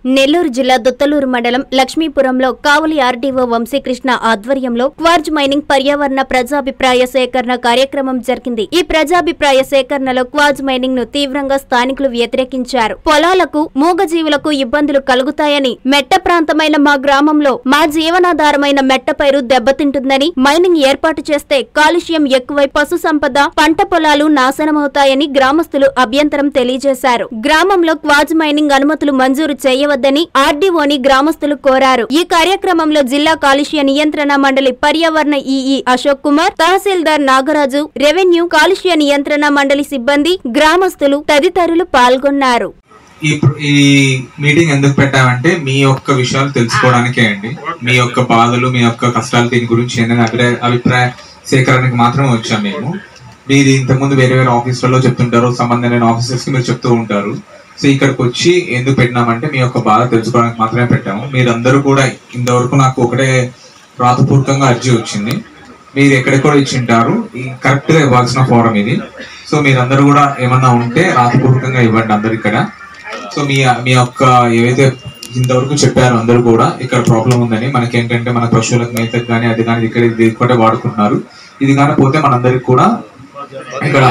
నెల్లూరు జిల్లా దొత్తలూరు మండలం లక్ష్మీపురంలో కావలి ఆర్డీఓ వంశీకృష్ణ ఆధ్వర్యంలో క్వార్జ్ మైనింగ్ పర్యావరణ ప్రజాభిప్రాయ సేకరణ కార్యక్రమం జరిగింది ఈ ప్రజాభిప్రాయ సేకరణలో క్వార్జ్ మైనింగ్ ను తీవ్రంగా స్థానికులు వ్యతిరేకించారు పొలాలకు మూగజీవులకు ఇబ్బందులు కలుగుతాయని మెట్ట ప్రాంతమైన మా గ్రామంలో మా జీవనాధారమైన మెట్ట పైరు దెబ్బతింటుందని మైనింగ్ ఏర్పాటు చేస్తే కాలుష్యం ఎక్కువై పశు సంపద పంట పొలాలు నాశనమవుతాయని గ్రామస్తులు అభ్యంతరం తెలియజేశారు గ్రామంలో క్వాజ్ మైనింగ్ అనుమతులు మంజూరు చేయవద్దని ఆర్డీఓని గ్రామస్తులు కోరారు ఈ కార్యక్రమంలో జిల్లా కాలుష్య నియంత్రణ మండలి పర్యావరణ ఈఈ అశోక్ కుమార్ తహసీల్దార్ నాగరాజు రెవెన్యూ కాలుష్య నియంత్రణ మండలి సిబ్బంది గ్రామస్తులు తదితరులు పాల్గొన్నారు ఈ ఈ మీటింగ్ ఎందుకు పెట్టామంటే మీ యొక్క విషయాలు తెలుసుకోవడానికే అండి మీ యొక్క బాధలు మీ యొక్క కష్టాలు దీని గురించి ఏంటంటే అభిప్రాయ అభిప్రాయ సేకరణకి మాత్రమే వచ్చాం మేము మీరు ఇంతకుముందు వేరే వేరే ఆఫీసులలో చెప్తుంటారు సంబంధం లేని ఆఫీసర్స్ కి మీరు చెప్తూ ఉంటారు సో ఇక్కడికి వచ్చి ఎందుకు పెట్టినామంటే మీ యొక్క బాధ తెలుసుకోవడానికి మాత్రమే పెట్టాము మీరందరూ కూడా ఇంతవరకు నాకు ఒకటే రాతపూర్వకంగా అర్జీ వచ్చింది మీరు ఎక్కడెక్కడ ఇచ్చింటారు కరెక్ట్ గా ఇవ్వాల్సిన ఫోరం ఇది సో మీరందరూ కూడా ఏమన్నా ఉంటే రాతపూర్వకంగా ఇవ్వండి అందరు ఇక్కడ సో మీ మీ యొక్క ఏవైతే ఇంతవరకు చెప్పారు అందరూ కూడా ఇక్కడ ప్రాబ్లం ఉందని మనకి ఏంటంటే మన పశువులకు మేతకు కానీ అది కానీ ఇక్కడ ఇది కూడా వాడుకుంటున్నారు ఇది కానీ పోతే మనందరికి కూడా ఇక్కడ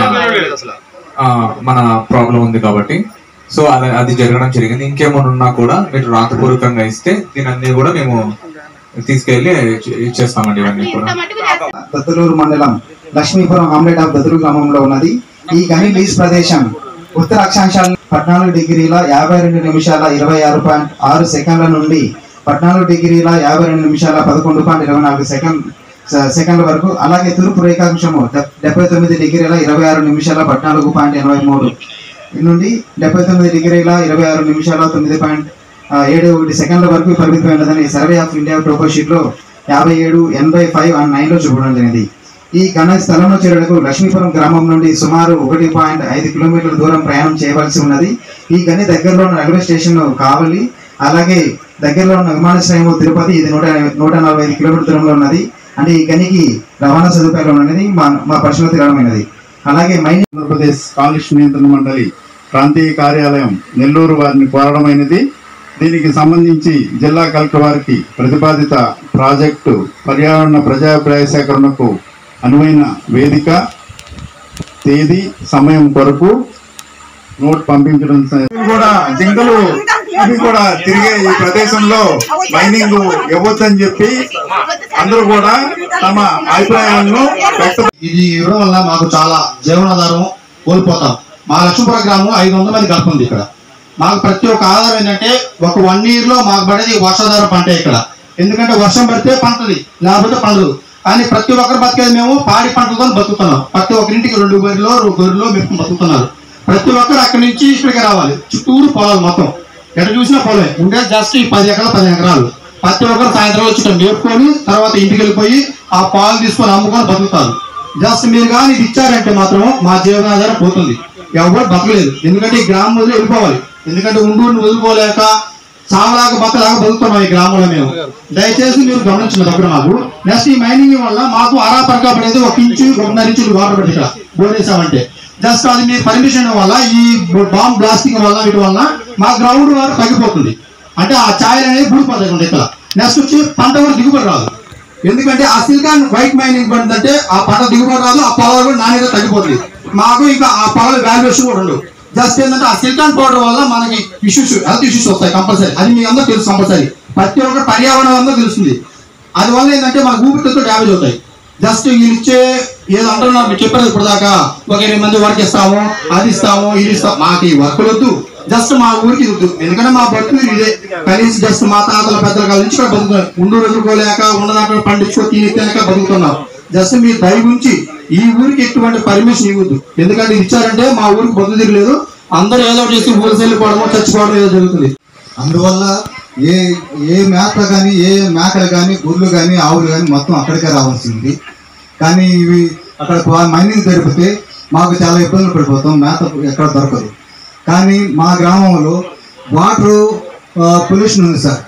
ఆ, మన ప్రాబ్లం ఉంది కాబట్టి సో అది అది జరగడం జరిగింది ఇంకేమైనా ఉన్నా కూడా మీరు రాతపూర్వకంగా ఇస్తే దీని అన్ని కూడా మేము తీసుకెళ్లి ఇచ్చేస్తామండి ఇవన్నీ కూడా దత్తలూరు మండలం లక్ష్మీపురం ఆమ్లెట్ ఆఫ్ దత్తలూరు గ్రామంలో ఉన్నది ఈ గని లీజ్ ప్రదేశం ఉత్తర అక్షాంశాల పద్నాలుగు డిగ్రీల యాభై రెండు నిమిషాల ఇరవై ఆరు పాయింట్ ఆరు సెకండ్ల నుండి పద్నాలుగు డిగ్రీల యాభై రెండు నిమిషాల పదకొండు పాయింట్ ఇరవై నాలుగు సెకండ్ స- సెకండ్ల వరకు అలాగే తూర్పు రేఖాంశము డె- డెబ్బై తొమ్మిది డిగ్రీల ఇరవై ఆరు నిమిషాల పద్నాలుగు పాయింట్ ఎనభై మూడు నుండి డెబ్బై తొమ్మిది డిగ్రీల ఇరవై ఆరు నిమిషాల తొమ్మిది పాయింట్ ఆ, ఏడు ఒకటి సెకండ్ల వరకు పరిమితమైనదని సర్వే ఆఫ్ ఇండియా టోపో షీట్లో యాభై ఏడు ఎనభై ఫైవ్ అండ్ నైన్లో చూపడం జరిగింది ఈ ఘన స్థలంలో చేరుటకు లక్ష్మీపురం గ్రామం నుండి సుమారు ఒకటి పాయింట్ ఐదు కిలోమీటర్ల దూరం ప్రయాణం చేయవలసి ఉన్నది ఈ గని దగ్గరలో ఉన్న రైల్వే స్టేషన్ కావలి అలాగే దగ్గరలో ఉన్న విమానాశ్రయం తిరుపతి ఇది నూట నూట నలభై ఐదు కిలోమీటర్ల దూరంలో ఉన్నది అంటే ఈ గనికి రవాణా సదుపాయాలు ఉన్నది మా మా పరిశీలన తిరగడమైనది అలాగే మైనింగ్ ఆంధ్రప్రదేశ్ కాలుష్య నియంత్రణ మండలి ప్రాంతీయ కార్యాలయం నెల్లూరు వారిని కోరడమైనది దీనికి సంబంధించి జిల్లా కలెక్టర్ వారికి ప్రతిపాదిత ప్రాజెక్టు పర్యావరణ ప్రజాభిప్రాయ సేకరణకు అనువైన వేదిక తేదీ సమయం కొరకు నోట్ పంపించడం స- కూడా జింకలు ఇవి కూడా తిరిగే ఈ ప్రదేశంలో మైనింగ్ ఇవ్వద్దని చెప్పి అందరూ కూడా తమ అభిప్రాయాలను వ్యక్త ఇది ఇవ్వడం వల్ల మాకు చాలా జీవనాధారం కోల్పోతాం మా లక్ష్మీపురం గ్రామం ఐదు వందల మంది కలుపు ఉంది ఇక్కడ మాకు ప్రతి ఒక్క ఆధారం ఏంటంటే ఒక వన్ ఇయర్ లో మాకు పడేది వర్షాధార పంట ఇక్కడ ఎందుకంటే వర్షం పడితే పంటది లేకపోతే పండదు కానీ ప్రతి ఒక్కరు బతికేది మేము పాడి పంటలతో బతుకుతున్నాం ప్రతి ఒక్కరింటికి రెండు గొర్రెలు రెండు గొర్రెలు మేము బతుకుతున్నారు ప్రతి ఒక్కరు అక్కడి నుంచి ఇక్కడికి రావాలి చుట్టూరు పొలాలు మొత్తం ఎక్కడ చూసినా పొలమే ఉండేది జస్ట్ ఈ పది ఎకరాలు పది ఎకరాలు ప్రతి ఒక్కరు సాయంత్రం వచ్చి ఇక్కడ మేపుకొని తర్వాత ఇంటికి వెళ్ళిపోయి ఆ పాలు తీసుకొని అమ్ముకొని బతుకుతారు జస్ట్ మీరు కానీ ఇది ఇచ్చారంటే మాత్రం మా జీవనాధారం పోతుంది ఎవరు బతకలేదు ఎందుకంటే ఈ గ్రామం వదిలి వెళ్ళిపోవాలి ఎందుకంటే ఉండూరిని వదిలిపోలేక చావలాగా బతలాగా బతుకుతున్నాం ఈ గ్రామంలో మేము దయచేసి మీరు గమనించిన దగ్గర మాకు నెక్స్ట్ ఈ మైనింగ్ వల్ల మాకు అరాపరగా పడేది ఒక ఇంచు ఒకన్నర ఇంచులు వాటర్ పట్టి ఇక్కడ బోరేసామంటే జస్ట్ అది మీ పర్మిషన్ వల్ల ఈ బాంబ్ బ్లాస్టింగ్ వల్ల వీటి వల్ల మా గ్రౌండ్ వాటర్ తగ్గిపోతుంది అంటే ఆ ఛాయలు అనేది బూడిపోతాయి ఇక్కడ నెక్స్ట్ వచ్చి పంట కూడా దిగుబడి రాదు ఎందుకంటే ఆ సిలికాన్ వైట్ మైనింగ్ పడిందంటే ఆ పంట దిగుబడి రాదు ఆ పొలాలు కూడా నాణ్యత తగ్గిపోతుంది మాకు ఇంకా ఆ పొలాల వాల్యుయేషన్ కూడా ఉండదు జస్ట్ ఏంటంటే ఆ సిలికాన్ పౌడర్ వల్ల మనకి ఇష్యూస్ హెల్త్ ఇష్యూస్ వస్తాయి కంపల్సరీ అది మీ అందరూ తెలుసు కంపల్సరీ ప్రతి ఒక్క పర్యావరణం అందరూ తెలుస్తుంది అది వల్ల ఏంటంటే మన ఊపిరితిత్తులు డ్యామేజ్ అవుతాయి జస్ట్ వీళ్ళు ఇచ్చే ఏదో అంటున్నారు మీరు చెప్పారు ఇప్పుడు దాకా ఒక ఇరవై మంది వర్క్ ఇస్తాము అది ఇస్తాము ఇది ఇస్తాము మాకు ఈ వర్క్ వద్దు జస్ట్ మా ఊరికి వద్దు ఎందుకంటే మా బతుకు ఇదే కనీసం జస్ట్ మా తాతల పెద్దల కాల నుంచి ఇక్కడ బతుకుతున్నాం ఉండు వదులుకోలేక ఉన్నదాంట్లో పండించుకో తిని తినక బతుకుతున్నాం జస్ట్ మీరు దయ ఉంచి ఈ ఊరికి ఎటువంటి పర్మిషన్ ఇవ్వద్దు ఎందుకంటే ఇది ఇచ్చారంటే మా ఊరికి బతుకు తిరగలేదు అందరూ ఏదో ఒకటి చేసి ఊరు వెళ్ళిపోవడమో చచ్చిపోవడం ఏదో జరుగుతుంది అందువల్ల ఏ ఏ మేత కానీ ఏ మేకలు కానీ గుర్లు కానీ ఆవులు కానీ మొత్తం అక్కడికే రావాల్సింది కానీ ఇవి అక్కడ ప- మైనింగ్ జరిపితే మాకు చాలా ఇబ్బందులు పడిపోతాం మేత ఎక్కడ దొరకదు కానీ మా గ్రామంలో వాటర్ పొల్యూషన్ ఉంది సార్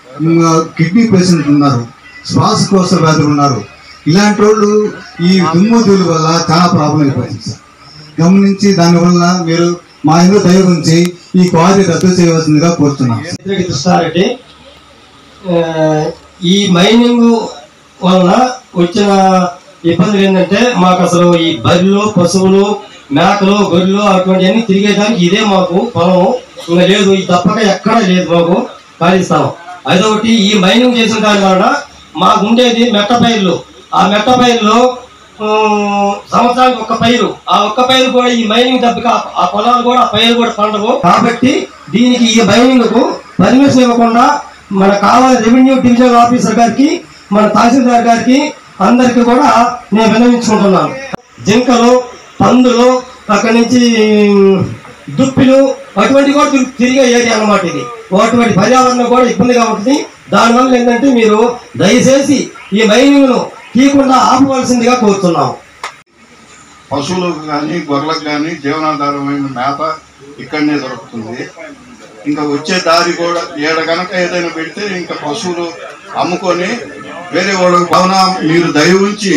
కిడ్నీ పేషెంట్ ఉన్నారు శ్వాసకోశ వ్యాధులు ఉన్నారు ఇలాంటి వాళ్ళు ఈ దుమ్ము ధూళి వల్ల చాలా ప్రాబ్లం అయిపోతుంది సార్ గమనించి దానివల్ల మీరు మా ఇందు దయ ఉంచి ఈ క్వారీ రద్దు చేయవలసిందిగా కోరుతున్నాం వ్యతిరేక కృష్ణారెడ్డి ఆ, ఈ మైనింగ్ వలన వచ్చిన ఇబ్బందులు ఏంటంటే మాకు అసలు ఈ బర్రెలు పశువులు మేకలు గొర్రెలు అటువంటివన్నీ తిరిగేదానికి ఇదే మాకు పొలం ఇంకా లేదు ఇది తప్పక ఎక్కడా లేదు మాకు ఖాళీ స్థలం అదొకటి ఈ మైనింగ్ చేసిన దాని వలన మాకు ఉండేది మెట్ట పైర్లు ఆ మెట్ట పైర్లు ఉమ్, సంవత్సరానికి ఒక్క పైరు ఆ ఒక్క పైరు కూడా ఈ మైనింగ్ దెబ్బకి ఆ- ఆ పొలాలు కూడా ఆ పైరు కూడా పండవు కాబట్టి దీనికి ఈ మైనింగ్ కు పర్మిషన్ ఇవ్వకుండా మన కావాలి రెవెన్యూ డివిజనల్ ఆఫీసర్ గారికి మన తహసీల్దార్ గారికి అందరికి కూడా నేను విన్నవించుకుంటున్నాను జింకలు పందులు అక్కడి నుంచి దుప్పిలు అటువంటి కూడా తిరి- తిరిగే ఏరియా అన్నమాట ఇది అటువంటి పర్యావరణం కూడా ఇబ్బందిగా ఉంటుంది దానివల్ల ఏంటంటే మీరు దయచేసి ఈ మైనింగ్ ను తీయకుండా ఆపవలసిందిగా కోరుతున్నాం పశువులకు కానీ గొర్రెలకు కానీ జీవనాధారమైన మేత ఇక్కడనే దొరుకుతుంది ఇంకా వచ్చే దారి కూడా ఏడ గనక ఏదైనా పెడితే ఇంకా పశువులు అమ్ముకొని వేరే వాళ్ళకి కావున మీరు దయ ఉంచి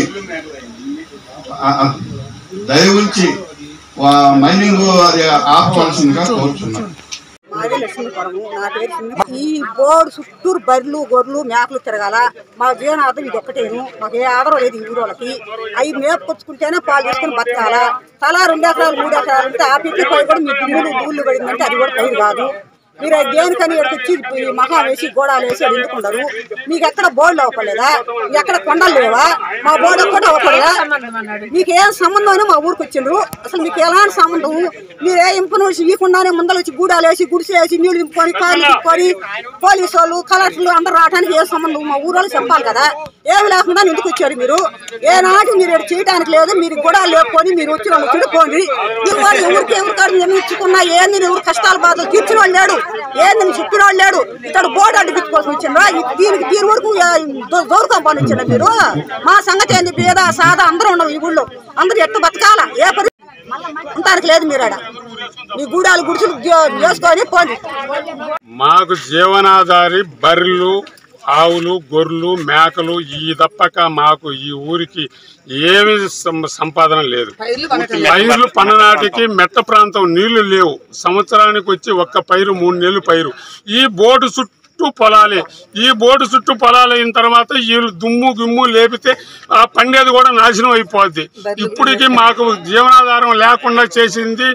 ఆ, ఆ, దయ ఉంచి వా- మైనింగ్ అది ఆపవలసిందిగా కోరుతున్నాను మాది లక్ష్మీపురము నా పేరు సింధు. ఈ బోర్డు చుట్టూరు బర్రెలు గొర్రెలు మేకలు తిరగాల మా జీవనాధారం ఇది ఒక్కటేను మాకు ఏ ఆధారం లేదు ఈ ఊరు వాళ్ళకి అవి మేపుకొచ్చుకుంటేనే పాలు తీసుకుని బతకాల తలా రెండు ఎకరాలు మూడు ఎకరాలు ఉంటే ఆ పిట్టి పై కూడా మీ దుమ్ములు దూళ్ళు పడిందంటే అది కూడా పైరు కాదు మీరు ఆ దేనికని ఇక్కడికి వచ్చి ఈ మహా వేసి గోడాలు వేసి అది ఎందుకుండరు మీకు ఎక్కడ బోర్డులు అవ్వలేదా ఎక్కడ కొండలు లేవా మా బోర్డు ఒక్కటి అవ్వలేదా మీకు ఏం సంబంధం అని మా ఊరికి వచ్చిండ్రు అసలు మీకు ఎలాంటి సంబంధం మీరు ఏ ఇంపనోసి ఇవ్వకుండానే ముందర వచ్చి గూడాలు వేసి గుడిసి వేసి నీళ్లు దింపుకొని కాళ్ళు దింపుకొని పోలీసు వాళ్ళు కలెక్టర్లు అందరూ రావడానికి ఏ సంబంధం మా ఊరోళ్ళు చెప్పాలి కదా ఏమి లేకుండా ఎందుకు వచ్చారు మీరు ఏ నాటి మీరు ఇక్కడ చేయడానికి లేదు మీరు గూడాలు లేపుకొని మీరు వచ్చిన వాళ్ళు చెడుకోండి మీరు వాడు ఎవరికి ఎవరి కాదు నిర్మించుకున్నా ఏంది ఎవరు కష్టాలు బాధలు తీర్చిన వాడు లేడు ఏంది నువ్వు చెప్పిన వాడు లేడు ఇక్కడ బోర్డు అడ్డుకోవాల్సి వచ్చిండ్రా ఈ- దీనికి దీని వరకు దౌర్కం పని వచ్చిండ్రా మీరు మా సంగతి ఏంది పేద సాదా అందరూ ఉండవు ఈ ఊళ్ళో అందరూ ఎట్టు బతకాల ఏ పరి ఉంటానికి లేదు మీరు ఆడ మీ గూడాలు గుడిసెలు గే- చేసుకొని పోండి మాకు జీవనాధారి బర్రెలు ఆవులు గొర్రెలు మేకలు ఈ తప్పక మాకు ఈ ఊరికి ఏమి సం- సంపాదన లేదు పైర్లు పన్ననాటికి మెట్ట ప్రాంతం నీళ్లు లేవు సంవత్సరానికి వచ్చి ఒక్క పైరు మూడు నెలలు పైరు ఈ బోటు చుట్టూ పొలాలే ఈ బోటు చుట్టూ పొలాలు అయిన తర్వాత వీళ్ళు దుమ్ము గిమ్ము లేపితే ఆ పండేది కూడా నాశనం అయిపోద్ది ఇప్పటికి మాకు జీవనాధారం లేకుండా చేసింది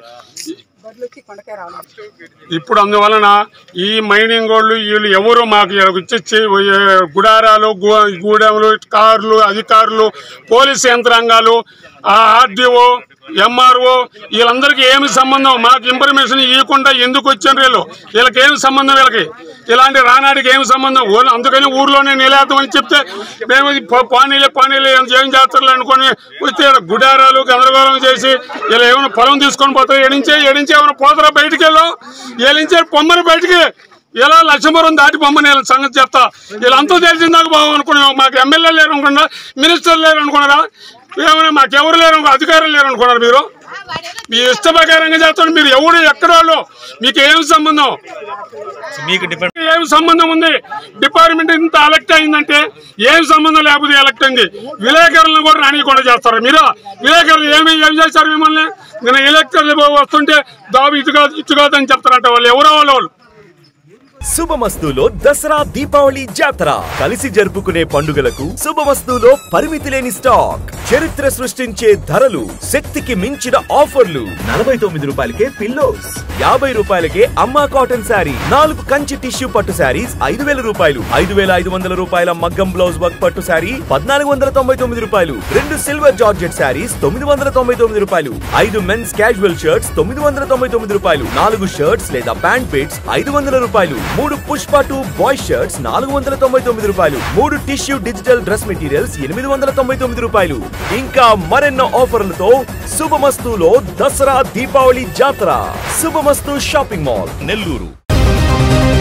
ఇప్పుడు అందువలన ఈ మైనింగ్ వాళ్ళు వీళ్ళు ఎవరు మాకు ఇక్కడికి వచ్చి చే- గుడారాలు గు- గూడెంలు కార్లు అధికారులు పోలీస్ యంత్రాంగాలు ఆ ఆర్డీఓ ఎంఆర్ఓ వీళ్ళందరికీ ఏమి సంబంధం మాకు ఇన్ఫర్మేషన్ ఇవ్వకుండా ఎందుకు వచ్చారు వీళ్ళు వీళ్ళకి ఏమి సంబంధం వీళ్ళకి ఇలాంటి రానాడికి ఏమి సంబంధం వాళ్ళు అందుకని ఊర్లోనే నిలేద్దాం అని చెప్తే మేము ఇది పో- పానీలే పానీలే ఏం చేస్తారు అనుకొని వస్తే ఈడ గుడారాలు గందరగోళం చేసి ఇలా ఏమైనా పొలం తీసుకొని పోతారు ఎడించే ఎడించే ఏమైనా పోతారా బయటికి వెళ్ళాం ఏలించే పొమ్మని బయటికి ఇలా లక్ష్మపురం దాటి పొమ్మని వీళ్ళ సంగతి చెప్తా వీళ్ళంతా తెలిసిందాక బాగు అనుకున్నాం మాకు ఎమ్మెల్యే లేరు అనుకున్నా మినిస్టర్ లేరు అనుకున్నారా ఏమైనా మాకెవరు లేరు అనుకో- అధికారులు లేరు అనుకున్నారు మీరు మీ ఇష్ట ప్రకారంగా చేస్తాడు మీరు ఎవడు ఎక్కడ వాళ్ళు మీకు ఏం సంబంధం మీకు ఏం సంబంధం ఉంది డిపార్ట్మెంట్ ఇంత ఎలక్ట్ అయిందంటే ఏం సంబంధం లేకపోతే ఎలక్ట్ అయింది విలేకరులను కూడా రానియకుండా చేస్తారు మీరు విలేకరులు ఏమి ఏం చేశారు మిమ్మల్ని నేను ఎలక్టర్లు వస్తుంటే దాబు ఇటు కాదు ఇటు కాదు అని చెప్తారంట వాళ్ళు ఎవరో వాళ్ళు వాళ్ళు శుభమస్తులో దసరా దీపావళి జాతర కలిసి జరుపుకునే పండుగలకు శుభమస్తులో పరిమితి లేని స్టాక్ చరిత్ర సృష్టించే ధరలు శక్తికి మించిన ఆఫర్లు నలభై తొమ్మిది రూపాయలకే పిల్లోస్ యాభై రూపాయలకే అమ్మా కాటన్ శారీ నాలుగు కంచి టిష్యూ పట్టు శారీస్ ఐదు వేల రూపాయలు ఐదు వేల ఐదు వందల రూపాయల మగ్గం బ్లౌజ్ వర్క్ పట్టు శారీ పద్నాలుగు వందల తొంభై తొమ్మిది రూపాయలు రెండు సిల్వర్ జార్జెట్ శారీస్ తొమ్మిది వందల తొంభై తొమ్మిది రూపాయలు ఐదు మెన్స్ క్యాజువల్ షర్ట్స్ తొమ్మిది వందల తొంభై తొమ్మిది రూపాయలు నాలుగు షర్ట్స్ లేదా ప్యాంట్ పిట్స్ ఐదు వందల రూపాయలు మూడు పుష్ప టూ బాయ్ షర్ట్స్ నాలుగు వందల తొంభై తొమ్మిది రూపాయలు మూడు టిష్యూ డిజిటల్ డ్రెస్ మెటీరియల్స్ ఎనిమిది వందల తొంభై తొమ్మిది రూపాయలు ఇంకా మరెన్నో ఆఫర్లతో శుభమస్తులో దసరా దీపావళి జాతర శుభమస్తు షాపింగ్ మాల్ నెల్లూరు